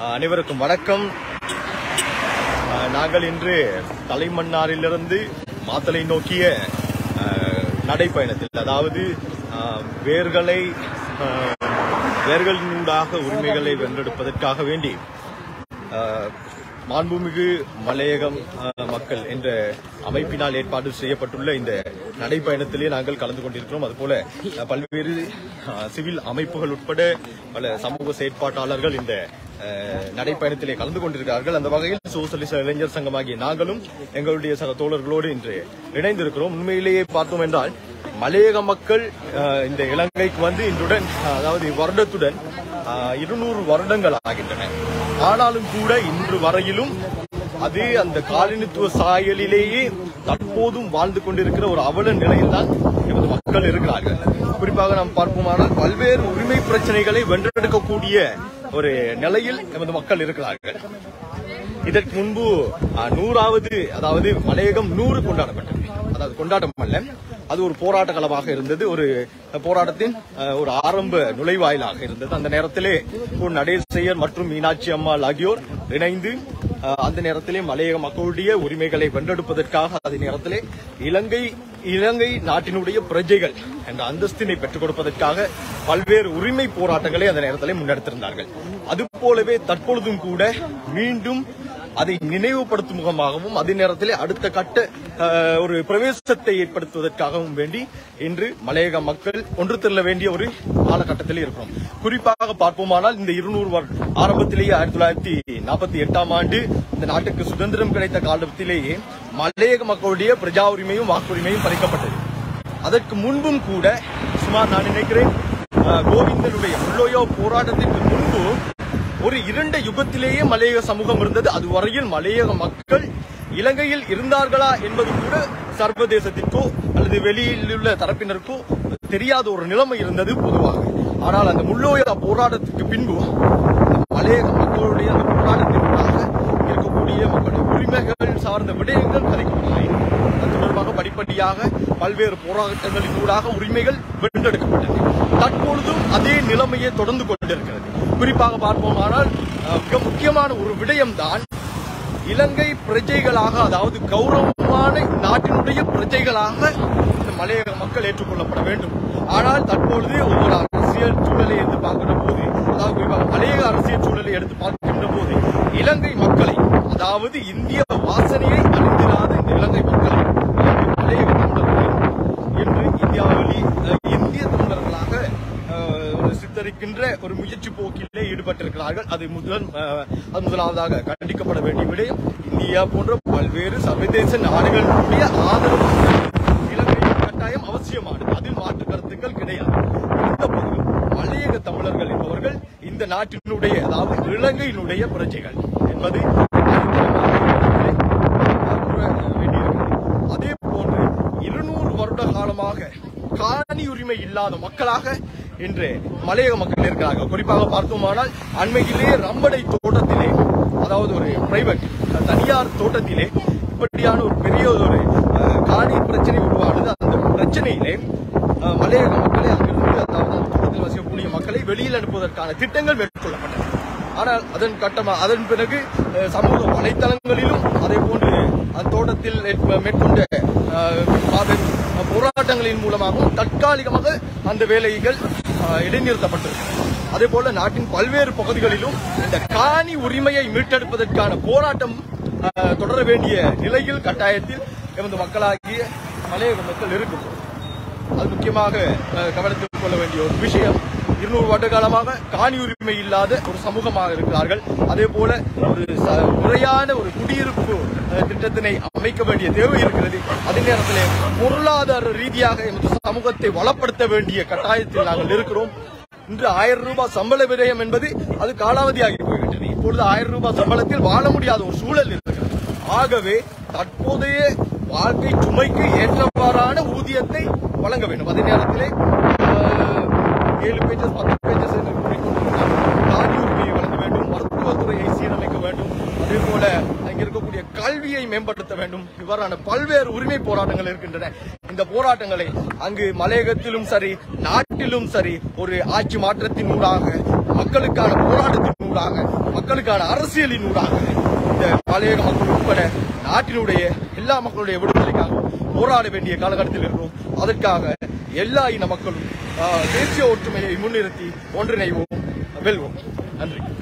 அனைவருக்கும் வணக்கம் அஹ், நாங்கள் இன்று தலைமன்னாரிலிருந்து மாத்தலை நோக்கிய அஹ், நடைப்பயணத்தில் அதாவது அஹ், வேர்களை அஹ், வேர்களினூடாக உரிமைகளை வென்றெடுப்பதற்காக வேண்டி அஹ், மாண்புமிகு மலையகம் அஹ், மக்கள் என்ற அமைப்பினால் ஏற்பாடு செய்யப்பட்டுள்ள இந்த நடைப்பயணத்திலே நாங்கள் கலந்து கொண்டிருக்கிறோம் அதுபோல அஹ், பல்வேறு அஹ், சிவில் அமைப்புகள் உட்பட பல சமூக செயற்பாட்டாளர்கள் இந்த அஹ், நடைப்பயணத்திலே கலந்து கொண்டிருக்கிறார்கள் அந்த வகையில் சோசலிச இளைஞர் சங்கமாகிய நாங்களும் எங்களுடைய சக தோழர்களோடு இன்று இணைந்திருக்கிறோம் உண்மையிலேயே பார்த்தோம் என்றால் மலையக மக்கள் அஹ், இந்த இலங்கைக்கு வந்து இன்றுடன் அஹ், அதாவது வருடத்துடன் அஹ், இருநூறு வருடங்கள் ஆகின்றன ஆனாலும் கூட இன்று வரையிலும் அது அந்த காலனித்துவ சாயலிலேயே தற்போதும் வாழ்ந்து கொண்டிருக்கிற ஒரு அவல நிலையில்தான் எமது மக்கள் இருக்கிறார்கள் குறிப்பாக நாம் பார்ப்போமானால் பல்வேறு உரிமை பிரச்சனைகளை வென்றெடுக்கக்கூடிய ஒரு நிலையில் எமது மக்கள் இருக்கிறார்கள் இதற்கு முன்பு அஹ், நூறாவது அதாவது மலையகம் நூறு கொண்டாடப்பட்டது அதாவது கொண்டாட்டம் அல்ல அது ஒரு போராட்ட களமாக இருந்தது ஒரு போராட்டத்தின் அஹ், ஒரு ஆரம்ப நுழைவாயிலாக இருந்தது அந்த நேரத்திலே ஒரு நடேசையர் மற்றும் மீனாட்சி அம்மாள் ஆகியோர் இணைந்து அஹ், அந்த நேரத்திலே மலையக மக்களுடைய உரிமைகளை வென்றெடுப்பதற்காக அதே நேரத்திலே இலங்கை இலங்கை நாட்டினுடைய பிரஜைகள் என்ற அந்தஸ்தினை பெற்றுக் கொடுப்பதற்காக பல்வேறு உரிமை போராட்டங்களை அந்த நேரத்திலே முன்னெடுத்திருந்தார்கள் அதுபோலவே தற்பொழுதும் கூட மீண்டும் அதை நினைவுபடுத்தும் முகமாகவும் அதே நேரத்திலே அடுத்த கட்ட அஹ், ஒரு பிரவேசத்தை ஏற்படுத்துவதற்காகவும் வேண்டி இன்று மலையக மக்கள் ஒன்று திரள வேண்டிய ஒரு காலகட்டத்திலே இருக்கிறோம் குறிப்பாக பார்ப்போமானால் இந்த இருநூறு வருட ஆரம்பத்திலேயே ஆயிரத்தி தொள்ளாயிரத்தி நாற்பத்தி எட்டாம் ஆண்டு இந்த நாட்டுக்கு சுதந்திரம் கிடைத்த காலத்திலேயே மலையக மக்களுடைய பிரஜா உரிமையும் வாக்குரிமையும் பறிக்கப்பட்டது அதற்கு முன்பும் கூட சுமார் நான் நினைக்கிறேன் அஹ், கோவிந்தனுடைய முள்ளோயோ போராட்டத்திற்கு முன்பு ஒரு இரண்ட யுகத்திலேயே மலையக சமூகம் இருந்தது அதுவரையில் மலையக மக்கள் இலங்கையில் இருந்தார்களா என்பது கூட சர்வதேசத்திற்கோ அல்லது வெளியில் உள்ள தரப்பினருக்கோ தெரியாத ஒரு நிலைமை இருந்தது பொதுவாக ஆனால் அந்த முள்ளோயா போராட்டத்துக்கு பின்பு அந்த மலையக மக்களுடைய அந்த போராட்டத்திற்காக இருக்கக்கூடிய மக்களுடைய உரிமைகள் சார்ந்த விடயங்கள் கதைக்கப்பட்டன அது தொடர்பாக படிப்படியாக பல்வேறு போராட்டங்களினூடாக உரிமைகள் வென்றெடுக்கப்பட்டது தற்பொழுதும் அதே நிலைமையை தொடர்ந்து கொண்டிருக்கிறது குறிப்பாக பார்ப்போமானால் அஹ், மிக முக்கியமான ஒரு விடயம்தான் இலங்கை பிரஜைகளாக அதாவது கௌரவமான நாட்டினுடைய பிரஜைகளாக இந்த மலையக மக்கள் ஏற்றுக்கொள்ளப்பட வேண்டும் ஆனால் தற்பொழுது ஒவ்வொரு அரசியல் சூழலை எடுத்து பார்க்கின்ற போது அதாவது குறிப்பாக மலையக அரசியல் சூழலை எடுத்து பார்க்கின்ற போது இலங்கை மக்களை அதாவது இந்திய வாசனையை அறிந்திராத இந்த இலங்கை மக்களை இலங்கை மலையக தமிழர்களை இன்று இந்தியாவில் அஹ், இந்திய தமிழர்களாக அஹ், ஒரு சித்தரிக்கின்ற ஒரு முயற்சி போக்கிலே ஈடுபட்டிருக்கிறார்கள் அது முதல் அஹ், அது முதலாவதாக கண்டிக்கப்பட வேண்டிய விடயம் இந்தியா போன்ற பல்வேறு சர்வதேச நாடுகளுடைய ஆதரவு இலங்கையின் கட்டாயம் அவசியமானது அதில் மாற்று கருத்துக்கள் கிடையாது இந்த போதிலும் மலையக தமிழர்கள் என்பவர்கள் இந்த நாட்டினுடைய அதாவது இலங்கையினுடைய பிரஜைகள் என்பது கூற வேண்டியிருக்கிறது அதே போன்று இருநூறு வருட காலமாக காணி உரிமை இல்லாத மக்களாக இன்று மலையக மக்கள் இருக்கிறார்கள் குறிப்பாக பார்த்தோமானால் அண்மையிலே ரம்படை தோட்டத்திலே அதாவது ஒரு பிரைவேட் தனியார் தோட்டத்திலே இப்படியான ஒரு பெரிய ஒரு அஹ், காணி பிரச்சனை உருவானது அந்த பிரச்சனையிலே அஹ், மலையக மக்களை அங்கிருந்து அதாவது அந்த தோட்டத்தில் வசிக்கக்கூடிய மக்களை வெளியில் அனுப்புவதற்கான திட்டங்கள் மேற்கொள்ளப்பட்டன ஆனால் அதன் கட்டமா அதன் பிறகு அஹ், சமூக வலைத்தளங்களிலும் அதே போன்று அந்த தோட்டத்தில் ஏற்ப- மேற்கொண்ட அஹ், மாபெரும் போராட்டங்களின் மூலமாகவும் தற்காலிகமாக அந்த வேலைகள் அஹ், இடைநிறுத்தப்பட்டிருக்கிறது அதே போல நாட்டின் பல்வேறு பகுதிகளிலும் இந்த காணி உரிமையை மீட்டெடுப்பதற்கான போராட்டம் அஹ், தொடர வேண்டிய நிலையில் கட்டாயத்தில் எமது மக்களாகிய மலையக மக்கள் இருக்கும் அது முக்கியமாக அஹ், கவனத்தில் கொள்ள வேண்டிய ஒரு விஷயம் இருநூறு வருட காலமாக காணி உரிமை இல்லாத ஒரு சமூகமாக இருக்கிறார்கள் அதே போல ஒரு ச- முறையான ஒரு குடியிருப்பு அஹ், திட்டத்தினை அமைக்க வேண்டிய தேவை இருக்கிறது அதே நேரத்தில் பொருளாதார ரீதியாக எமது சமூகத்தை வளப்படுத்த வேண்டிய கட்டாயத்தில் நாங்கள் இருக்கிறோம் இன்று ஆயிரம் ரூபாய் சம்பள விரயம் என்பது அது காலாவதியாகி போய்விட்டது இப்பொழுது ஆயிரம் ரூபாய் சம்பளத்தில் வாழ முடியாத ஒரு சூழல் இருக்கிறது ஆகவே தற்போதைய வாழ்க்கை சுமைக்கு ஏற்றவாறான ஊதியத்தை வழங்க வேண்டும் அதே நேரத்திலே ஆஹ், ஏழு பேஜஸ் பத்து பேஜஸ் என்று கூறிக்கொண்டிருக்கிறார் காணி உரிமையை வழங்க வேண்டும் மருத்துவத்துறையை சீரமைக்க வேண்டும் அதே போல அங்க இருக்கக்கூடிய கல்வியை மேம்படுத்த வேண்டும் இவ்வாறான பல்வேறு உரிமை போராட்டங்கள் இருக்கின்றன இந்த போராட்டங்களை அங்கு மலையகத்திலும் சரி நாட்டிலும் சரி ஒரு ஆட்சி மாற்றத்தின் ஊடாக மக்களுக்கான போராட்டத்தின் ஊடாக மக்களுக்கான அரசியலின் ஊடாக இந்த மலையக மக்கள் உட்பட நாட்டினுடைய எல்லா மக்களுடைய விடுதலைக்காக போராட வேண்டிய காலகட்டத்தில் இருக்கிறோம் அதற்காக எல்லா இன மக்களும் ஆஹ், தேசிய ஒற்றுமையை முன்னிறுத்தி ஒன்றிணைவோம் வெல்வோம் நன்றி